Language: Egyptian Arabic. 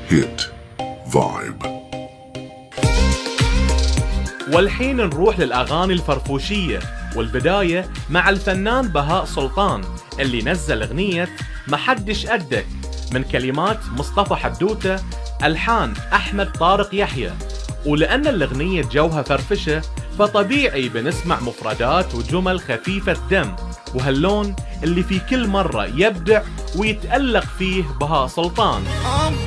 hit vibe والحين نروح للأغاني الفرفوشية والبداية مع الفنان بهاء سلطان اللي نزل أغنية محدش قدك من كلمات مصطفى حدوتة ألحان أحمد طارق يحيى ولأن الأغنية جوها فرفشة فطبيعي بنسمع مفردات وجمل خفيفة دم وهاللون اللي في كل مرة يبدع ويتألق فيه بهاء سلطان